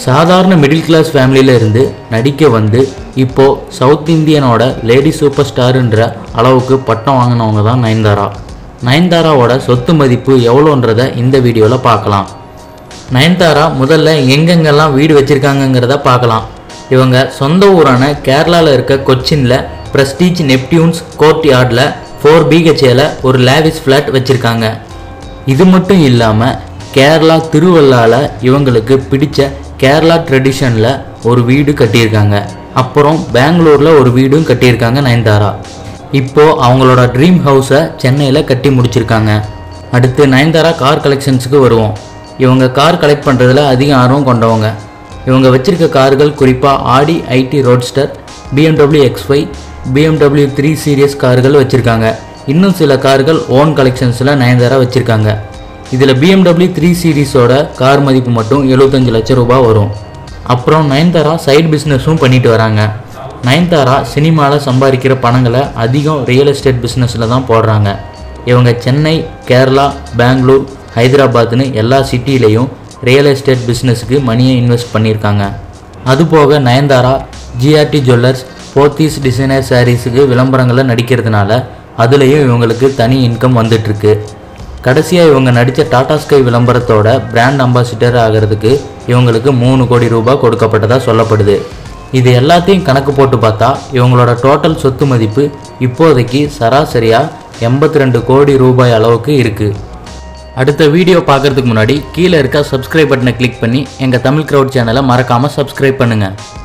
சாதாரண middle class ஃபேமிலியில இருந்து நடிக்க வந்து இப்போ சவுத் இந்தியனோட லேடி சூப்பர் ஸ்டாருன்ற அளவுக்கு பட்டம் வாங்கினவங்க தான் நயன்தாரா நயன்தாராவோட சொத்து மதிப்பு எவ்வளோன்றத இந்த வீடியோவில் பார்க்கலாம் நயன்தாரா முதல்ல எங்கெங்கெல்லாம் வீடு வச்சிருக்காங்கங்கிறத பார்க்கலாம் இவங்க சொந்த ஊரான கேரளாவில் இருக்க கொச்சினில் பிரஸ்டீஜ் நெப்டியூன்ஸ் கோர்ட் யார்டில் ஃபோர் பிஹெச்ஏல ஒரு லேவிஸ் ஃப்ளாட் வச்சுருக்காங்க இது மட்டும் இல்லாமல் கேரளா திருவள்ளால இவங்களுக்கு பிடிச்ச கேரளா ட்ரெடிஷனில் ஒரு வீடு கட்டியிருக்காங்க அப்புறம் பெங்களூரில் ஒரு வீடும் கட்டியிருக்காங்க நயன்தாரா இப்போ அவங்களோட ட்ரீம் ஹவுஸை சென்னையில் கட்டி முடிச்சிருக்காங்க அடுத்து நயன்தாரா கார் கலெக்ஷன்ஸுக்கு வருவோம் இவங்க கார் கலெக்ட் பண்ணுறதுல அதிக ஆர்வம் கொண்டவங்க இவங்க வச்சிருக்க கார்கள் குறிப்பாக ஆடி ஐடி roadster BMW X five BMW three series கார்கள் வச்சுருக்காங்க இன்னும் சில கார்கள் ஓன் கலெக்ஷன்ஸில் நயன்தாரா வச்சுருக்காங்க இதில் BMW த்ரீ சீரீஸோட கார் மதிப்பு மட்டும் 75 லட்சம் ரூபாய் வரும் அப்புறம் நயன்தாரா சைடு பிஸ்னஸும் பண்ணிட்டு வராங்க நயன்தாரா சினிமாவில் சம்பாதிக்கிற பணங்களை அதிகம் ரியல் எஸ்டேட் பிஸ்னஸில் தான் போடுறாங்க இவங்க சென்னை கேரளா பெங்களூர் ஹைதராபாத்னு எல்லா சிட்டிலையும் ரியல் எஸ்டேட் பிஸ்னஸுக்கு மணியை இன்வெஸ்ட் பண்ணியிருக்காங்க அதுபோக Nayanthara GRT jewellers Pothys designer சாரீஸுக்கு விளம்பரங்களை நடிக்கிறதுனால அதுலேயும் இவங்களுக்கு தனி இன்கம் வந்துட்டுருக்கு கடைசியாக இவங்க நடித்த டாடா ஸ்கை விளம்பரத்தோட பிராண்ட் அம்பாசிடர் ஆகிறதுக்கு இவங்களுக்கு மூணு கோடி ரூபாய் கொடுக்கப்பட்டதாக சொல்லப்படுது இது எல்லாத்தையும் கணக்கு போட்டு பார்த்தா இவங்களோட டோட்டல் சொத்து மதிப்பு இப்போதைக்கு சராசரியாக எண்பத்தி ரெண்டு கோடி ரூபாய் அளவுக்கு இருக்குது அடுத்த வீடியோ பார்க்கறதுக்கு முன்னாடி கீழே இருக்க சப்ஸ்கிரைப் பட்டனை கிளிக் பண்ணி எங்கள் தமிழ் க்ரௌட் சேனலை மறக்காமல் சப்ஸ்கிரைப் பண்ணுங்கள்